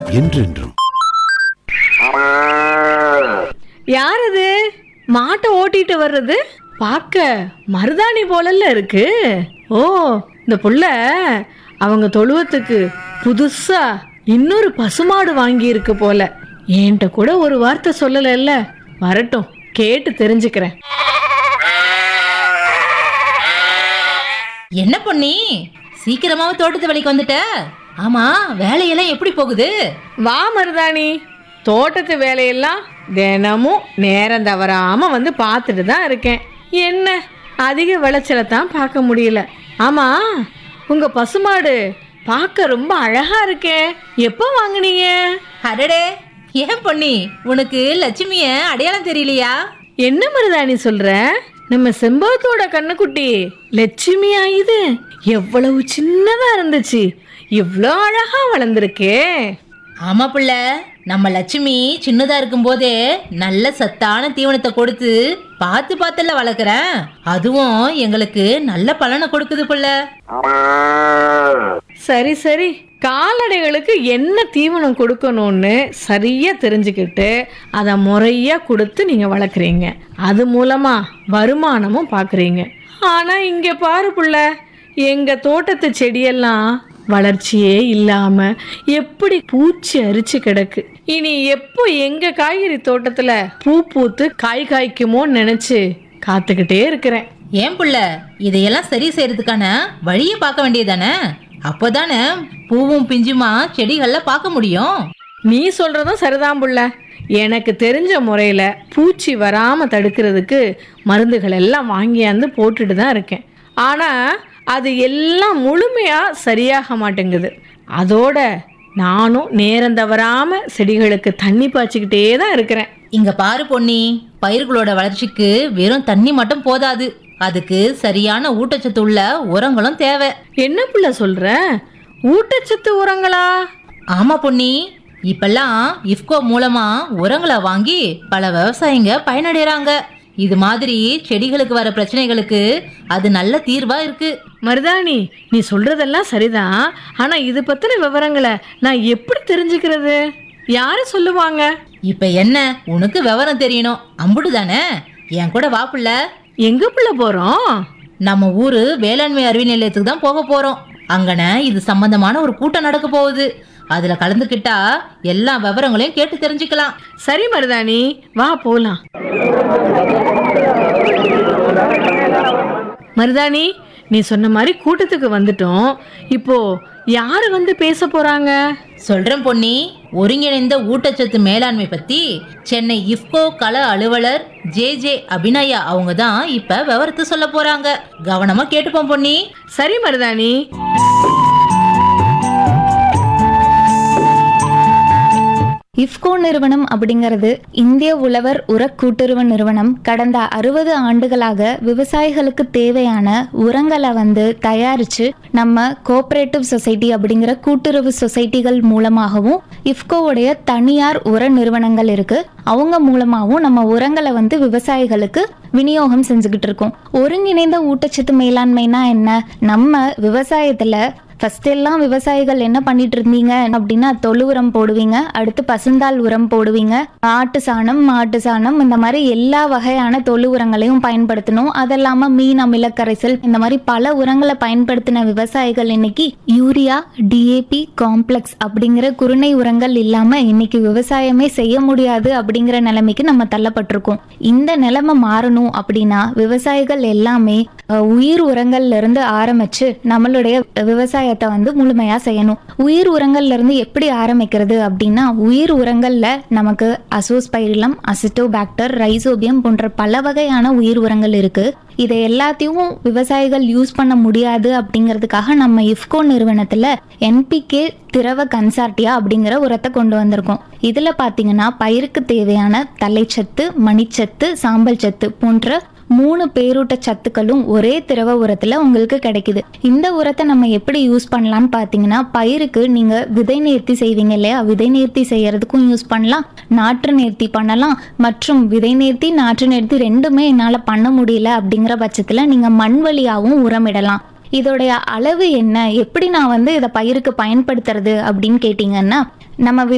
என்றென்றும் யார் அது மாட்டை ஓட்டிட்டு வர்றது பார்க்க மருதாணி போலல்ல இருக்கு ஓ இந்த புள்ள அவங்க தொழுவத்துக்கு புதுசா இன்னொரு பசுமாடு வாங்கி இருக்கு போல என்கிட்ட கூட ஒரு வார்த்தை சொல்லலைல்ல வரட்டும் கேட்டு தெரிஞ்சுக்கிறேன் என்ன பொன்னி சீக்கிரமாவே தோட்டத்து வேலைக்கு வந்துட்ட ஆமா வேலையெல்லாம் எப்படி போகுது வா மருதாணி தோட்டத்து வேலையெல்லாம் தினமும் நேரம் தவறாம வந்து பார்த்துட்டு தான் இருக்கேன் என்ன அதிக விளைச்சலை தான் பார்க்க முடியல ஆமா உங்க பசுமாடு பார்க்க ரொம்ப அழகா இருக்கே எப்போ வாங்குனீங்க அடடே ஏன் பொன்னி உனக்கு லட்சுமிய அடையாளம் தெரியலையா என்ன மருதாணி சொல்ற நம்ம செம்பவத்தோட கண்ணுக்குட்டி லட்சுமியா இது எவ்வளவு சின்னதா இருந்துச்சு இவ்வளோ அழகா வளர்ந்துருக்கே ஆமா புள்ள நம்ம லட்சுமி சின்னதா இருக்கும் போதே நல்ல சத்தான தீவனத்தை கொடுத்து பார்த்து பார்த்துல வளர்க்குறேன் அதுவும் எங்களுக்கு நல்ல பலனை கொடுக்குது புள்ள சரி சரி கால்நடைகளுக்கு என்ன தீவனம் கொடுக்கணும்னு சரியா தெரிஞ்சுக்கிட்டு அதை முறையா கொடுத்து நீங்க வளர்க்குறீங்க அது மூலமா வருமானமும் பார்க்குறீங்க ஆனா இங்க பாரு புள்ள எங்க தோட்டத்து செடியெல்லாம் வளர்ச்சியே இல்லாம எப்படி பூச்சி அரிச்சு கிடக்கு இனி எப்போ எங்க காய்கறி தோட்டத்துல பூ பூத்து காய் காய்க்குமோன்னு நினைச்சு காத்துக்கிட்டே இருக்கிறேன் ஏன் புள்ள இதையெல்லாம் சரி செய்யறதுக்கான வழியை பார்க்க வேண்டியதானே அப்போதானே பூவும் பிஞ்சுமா செடிகள்ல பார்க்க முடியும் நீ சொல்றதும் சரிதான் புள்ள எனக்கு தெரிஞ்ச முறையில் பூச்சி வராமல் தடுக்கிறதுக்கு மருந்துகள் எல்லாம் வாங்கியாந்து போட்டுட்டு தான் இருக்கேன் ஆனால் அது எல்லாம் முழுமையாக சரியாக மாட்டேங்குது அதோட நானும் நேரம் தவறாமல் செடிகளுக்கு தண்ணி பாய்ச்சிக்கிட்டே தான் இருக்கிறேன் இங்க பாரு பொன்னி பயிர்களோட வளர்ச்சிக்கு வெறும் தண்ணி மட்டும் போதாது அதுக்கு சரியான ஊட்டச்சத்து உள்ள உரங்களும் தேவை என்ன புள்ள சொல்ற ஊட்டச்சத்து உரங்களா ஆமா பொன்னி இப்பெல்லாம் இஃப்கோ மூலமா உரங்களை வாங்கி பல விவசாயிங்க பயனடைறாங்க இது மாதிரி செடிகளுக்கு வர பிரச்சனைகளுக்கு அது நல்ல தீர்வா இருக்கு மருதாணி நீ சொல்றதெல்லாம் சரிதான் ஆனால் இது பற்றின விவரங்களை நான் எப்படி தெரிஞ்சுக்கிறது யாரு சொல்லுவாங்க இப்ப என்ன உனக்கு விவரம் தெரியணும் அம்புடு தானே என் கூட வா புள்ள எங்க புள்ள போறோம் நம்ம ஊரு வேளாண்மை அறிவியல் நிலையத்துக்கு தான் போக போறோம் அங்கன இது சம்பந்தமான ஒரு கூட்டம் நடக்க போகுது அதுல கலந்துக்கிட்டா எல்லா விவரங்களையும் கேட்டு தெரிஞ்சுக்கலாம் சரி மருதாணி வா போலாம் மருதாணி நீ சொன்ன மாதிரி கூட்டத்துக்கு வந்துட்டோம் இப்போ யாரு வந்து பேச போறாங்க சொல்றேன் பொன்னி ஒருங்கிணைந்த ஊட்டச்சத்து மேலாண்மை பத்தி சென்னை இஃப்கோ கள அலுவலர் ஜே ஜே அபிநயா அவங்க தான் இப்ப விவரத்தை சொல்ல போறாங்க கவனமா கேட்டுப்போம் பொன்னி சரி மருதாணி இஃப்கோ நிறுவனம் அப்படிங்கிறது இந்திய உழவர் உர கூட்டுறவு நிறுவனம் கடந்த அறுபது ஆண்டுகளாக விவசாயிகளுக்கு தேவையான உரங்களை வந்து தயாரித்து நம்ம கோஆபரேட்டிவ் சொசைட்டி அப்படிங்கிற கூட்டுறவு சொசைட்டிகள் மூலமாகவும் இஃப்கோவுடைய தனியார் உர நிறுவனங்கள் இருக்கு அவங்க மூலமாகவும் நம்ம உரங்களை வந்து விவசாயிகளுக்கு விநியோகம் செஞ்சுக்கிட்டு இருக்கோம் ஒருங்கிணைந்த ஊட்டச்சத்து மேலாண்மைனா என்ன நம்ம விவசாயத்துல ஃபர்ஸ்ட் எல்லாம் விவசாயிகள் என்ன பண்ணிட்டு இருந்தீங்க அப்படின்னா தொழு உரம் போடுவீங்க அடுத்து பசுந்தாள் உரம் போடுவீங்க ஆட்டு சாணம் மாட்டு சாணம் இந்த மாதிரி எல்லா வகையான தொழு உரங்களையும் பயன்படுத்தணும் அது இல்லாம மீன் அமிலக்கரைசல் இந்த மாதிரி பல உரங்களை பயன்படுத்தின விவசாயிகள் இன்னைக்கு யூரியா டிஏபி காம்ப்ளெக்ஸ் அப்படிங்கிற குருணை உரங்கள் இல்லாம இன்னைக்கு விவசாயமே செய்ய முடியாது அப்படிங்கிற நிலைமைக்கு நம்ம தள்ளப்பட்டிருக்கோம் இந்த நிலைமை மாறணும் அப்படின்னா விவசாயிகள் எல்லாமே அஹ், உயிர் உரங்கள்ல இருந்து ஆரம்பிச்சு நம்மளுடைய விவசாயத்தை வந்து முழுமையா செய்யணும் உயிர் உரங்கள்ல இருந்து எப்படி ஆரம்பிக்கிறது அப்படின்னா உயிர் உரங்கள்ல நமக்கு அசோஸ்பைரிலம் அசிட்டோபாக்டர் ரைசோபியம் போன்ற பல வகையான உயிர் உரங்கள் இருக்கு இதை எல்லாத்தையும் விவசாயிகள் யூஸ் பண்ண முடியாது அப்படிங்கிறதுக்காக நம்ம இஃப்கோ நிறுவனத்துல என்பிகே திரவ கன்சார்டியா அப்படிங்கிற உரத்தை கொண்டு வந்திருக்கோம் இதுல பாத்தீங்கன்னா பயிருக்கு தேவையான தலைச்சத்து மணிச்சத்து சாம்பல் சத்து போன்ற மூணு பேரூட்ட சத்துக்களும் ஒரே திரவ உரத்துல உங்களுக்கு கிடைக்குது இந்த உரத்தை நம்ம எப்படி யூஸ் பண்ணலாம்னு பாத்தீங்கன்னா பயிருக்கு நீங்க விதை நேர்த்தி செய்வீங்க இல்லையா விதை நேர்த்தி செய்யறதுக்கும் யூஸ் பண்ணலாம் நாற்று நேர்த்தி பண்ணலாம் மற்றும் விதை நேர்த்தி நாற்று நேர்த்தி ரெண்டுமே என்னால பண்ண முடியல அப்படிங்கிற பட்சத்துல நீங்க மண் வழியாவும் உரமிடலாம் இதோடைய அளவு என்ன எப்படி நான் வந்து இதை பயிருக்கு பயன்படுத்துறது அப்படின்னு கேட்டிங்கன்னா நம்ம